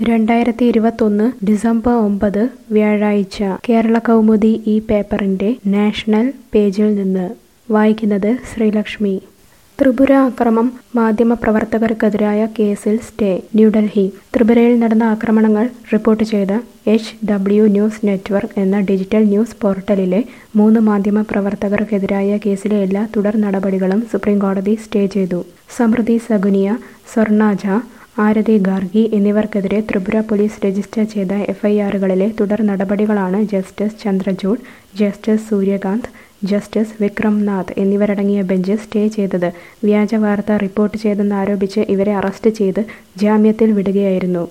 രണ്ടായിരത്തി ഇരുപത്തൊന്ന് ഡിസംബർ ഒമ്പത് വ്യാഴാഴ്ച കേരള കൗമുദി ഈ പേപ്പറിന്റെ നാഷണൽ പേജിൽ നിന്ന് വായിക്കുന്നത് ശ്രീലക്ഷ്മി ത്രിപുര അക്രമം മാധ്യമപ്രവർത്തകർക്കെതിരായ കേസിൽ സ്റ്റേ ന്യൂഡൽഹി ത്രിപുരയിൽ നടന്ന ആക്രമണങ്ങൾ റിപ്പോർട്ട് ചെയ്ത എച്ച് ഡബ്ല്യു ന്യൂസ് നെറ്റ്വർക്ക് എന്ന ഡിജിറ്റൽ ന്യൂസ് പോർട്ടലിലെ മൂന്ന് മാധ്യമപ്രവർത്തകർക്കെതിരായ കേസിലെ എല്ലാ തുടർ നടപടികളും സുപ്രീംകോടതി സ്റ്റേ ചെയ്തു സമൃദ്ധി സഗുനിയ സ്വർണാജ ആരതി ഗാർഗി എന്നിവർക്കെതിരെ ത്രിപുര പോലീസ് രജിസ്റ്റർ ചെയ്ത എഫ്ഐആറുകളിലെ തുടർ നടപടികളാണ് justice Chandrachud justice Surya Kant justice Vikram Nath എന്നിവരടങ്ങിയ ബെഞ്ച് സ്റ്റേ ചെയ്തത് വ്യാജ വാർത്ത റിപ്പോർട്ട് ചെയ്തെന്നാരോപിച്ച് ഇവരെ അറസ്റ്റ് ചെയ്ത് ജാമ്യത്തിൽ വിടുകയായിരുന്നു